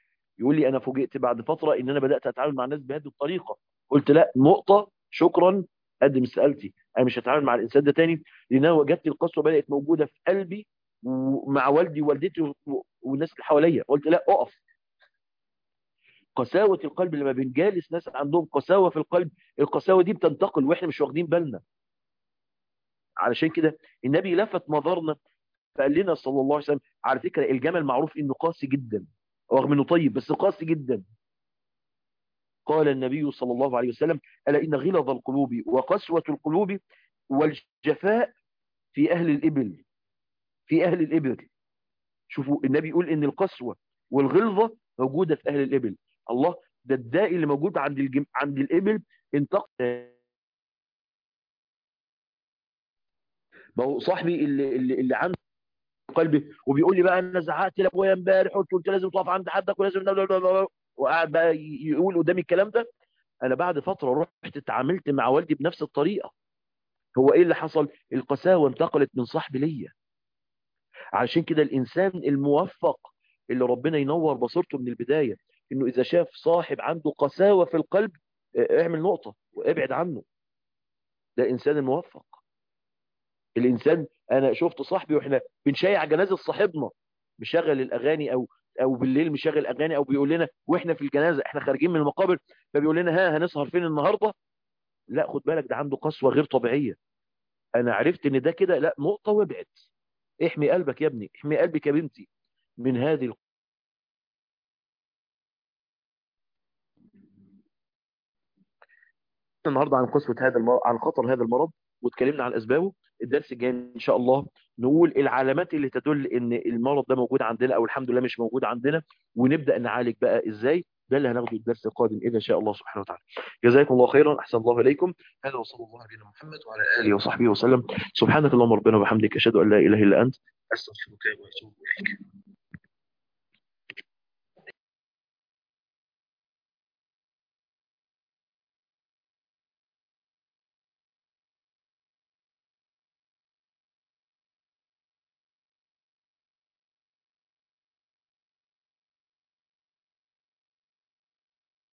يقول لي انا فوجئت بعد فتره ان انا بدات اتعامل مع الناس بهذه الطريقه قلت لا نقطه شكرا قدم استقالتي انا مش هتعامل مع الانسان ده تاني لان انا وجدت القسوه بدات موجوده في قلبي ومع والدي ووالدتي والناس اللي حواليا قلت لا اقف قساوة القلب لما بنجالس ناس عندهم قساوة في القلب القساوة دي بتنتقل واحنا مش واخدين بالنا علشان كده النبي لفت نظرنا فقال لنا صلى الله عليه وسلم على فكرة الجمل معروف انه قاسي جدا رغم انه طيب بس قاسي جدا قال النبي صلى الله عليه وسلم ألا إن غلظ القلوب وقسوة القلوب والجفاء في أهل الإبل في أهل الإبل شوفوا النبي يقول إن القسوة والغلظة موجودة في أهل الإبل الله ده الداء اللي موجود عند الجم... عند الإبل انتقل ما هو صاحبي اللي اللي, اللي عنده قلبي وبيقول لي بقى انا زعقت لابويا امبارح قلت قلت لازم تقف عند حدك ولازم وقاعد بقى يقول قدامي الكلام ده انا بعد فتره رحت اتعاملت مع والدي بنفس الطريقه هو ايه اللي حصل القساوه انتقلت من صاحبي ليا عشان كده الانسان الموفق اللي ربنا ينور بصيرته من البدايه انه اذا شاف صاحب عنده قساوه في القلب اعمل نقطه وابعد عنه ده انسان الموفق الانسان انا شفت صاحبي واحنا بنشيع جنازه صاحبنا مشغل الاغاني او او بالليل مشغل اغاني او بيقول لنا واحنا في الجنازه احنا خارجين من المقابر فبيقول لنا ها هنسهر فين النهارده لا خد بالك ده عنده قسوه غير طبيعيه انا عرفت ان ده كده لا نقطه وابعد احمي قلبك يا ابني احمي قلبك يا بنتي من هذه النهارده عن قسوه هذا المرض عن خطر هذا المرض واتكلمنا عن اسبابه الدرس الجاي ان شاء الله نقول العلامات اللي تدل ان المرض ده موجود عندنا او الحمد لله مش موجود عندنا ونبدا نعالج بقى ازاي ده اللي هناخده الدرس القادم اذا شاء الله سبحانه وتعالى جزاكم الله خيرا احسن الله اليكم هذا وصلى الله على محمد وعلى اله وصحبه وسلم سبحانك اللهم ربنا وبحمدك اشهد ان لا اله الا انت استغفرك واتوب اليك